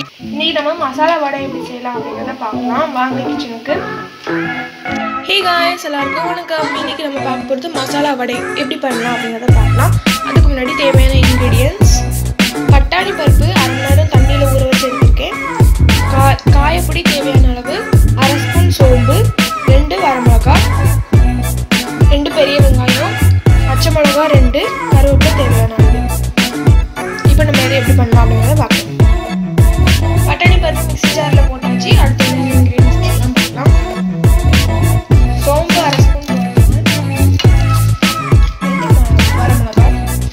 இன்னைக்கு நம்ம மசாலா வடை எப்படி செய்யலாம் அப்படிங்கிறத பார்க்கலாம் வாங்க கிச்சனுக்கு ஹே காய்ஸ் எல்லாருக்கும் வணக்கம் இன்னைக்கு நம்ம பார்க்க போகிறது மசாலா வடை எப்படி பண்ணலாம் அப்படிங்கிறத பார்க்கலாம் அதுக்கு முன்னாடி தேவையான இன்க்ரீடியன்ஸ் பட்டாணி பருப்பு அரை மணி நேரம் தண்ணியில் ஊற வச்சு எடுத்திருக்கேன் கா காயப்பொடி தேவையான அளவு அரை ஸ்பூன் சோம்பு ரெண்டு வரமிளகா ரெண்டு பெரிய வெங்காயம் பச்சை மிளகா ரெண்டு கருவேப்பிலை தேவையான அளவு இப்போ நம்ம இதை எப்படி பண்ணலாம் அப்படிங்கிறத பார்க்கலாம் பட்டாணி பருப்பு மிக்ஸி ஜாரில் போட்டாச்சு அடுத்து என்ன இன்க்ரீடியன்ஸ் எல்லாம் பார்க்கலாம் சோம்பு அரை ஸ்பூன் போட்டுக்கோங்க ரெண்டு ம- வரமிளகாய்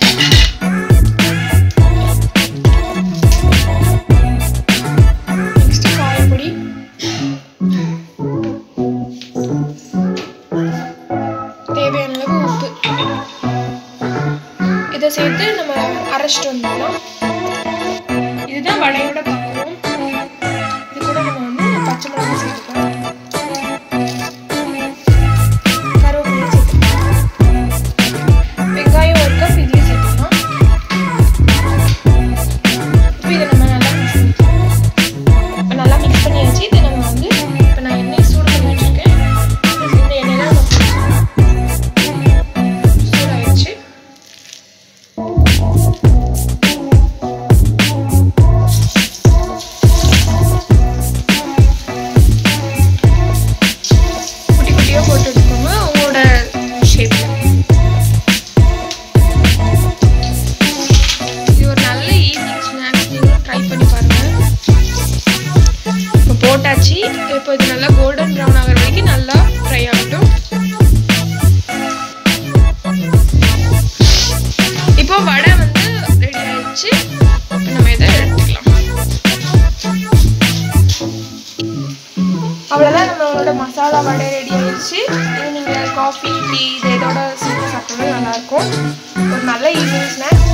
நெக்ஸ்ட் காயப்பொடி தேவையான அளவு உப்பு இதை சேர்த்து நம்ம அரைச்சிட்டு வந்துடலாம் இதுதான் வடையோட பக்குவம் இது கூட நம்ம வந்து பச்சை மிளகாய் சேர்த்துக்கலாம் கருவேப்பிலை சேர்த்துக்கலாம் வெங்காயம் ஒரு கப் இதுலேயே சேர்த்துக்கலாம் இப்போ இதை நம்ம நல்லா மிக்ஸ் பண்ணிக்கலாம் இப்போ நல்லா மிக்ஸ் பண்ணியாச்சு இதை நம்ம வந்து இப்போ நான் எண்ணெய் சூடு பண்ணி வச்சுருக்கேன் இந்த எண்ணெயில் நம்ம சூட வச்சு குட்டி குட்டியாக போட்டு எடுத்துக்கோங்க உங்களோட ஷேப்பில் இது ஒரு நல்ல ஈவினிங் ஸ்நாக்ஸ் நீங்களும் ட்ரை பண்ணி பாருங்கள் இப்போ போட்டாச்சு இப்போ இது நல்லா கோல்டன் ப்ரௌன் ஆகிற வரைக்கும் நல்லா ஃப்ரை ஆகட்டும் இப்போ வடை வந்து ரெடி ஆயிடுச்சு நம்ம இதை எடுத்துக்கலாம் அவ்வளோதான் நம்மளோட மசாலா வடை ரெடி ஆயிடுச்சு இது நீங்கள் காஃபி டீ இது இதோட சேர்த்து சாப்பிட்டாலும் நல்லாயிருக்கும் ஒரு நல்ல ஈவினிங் ஸ்நாக்ஸ்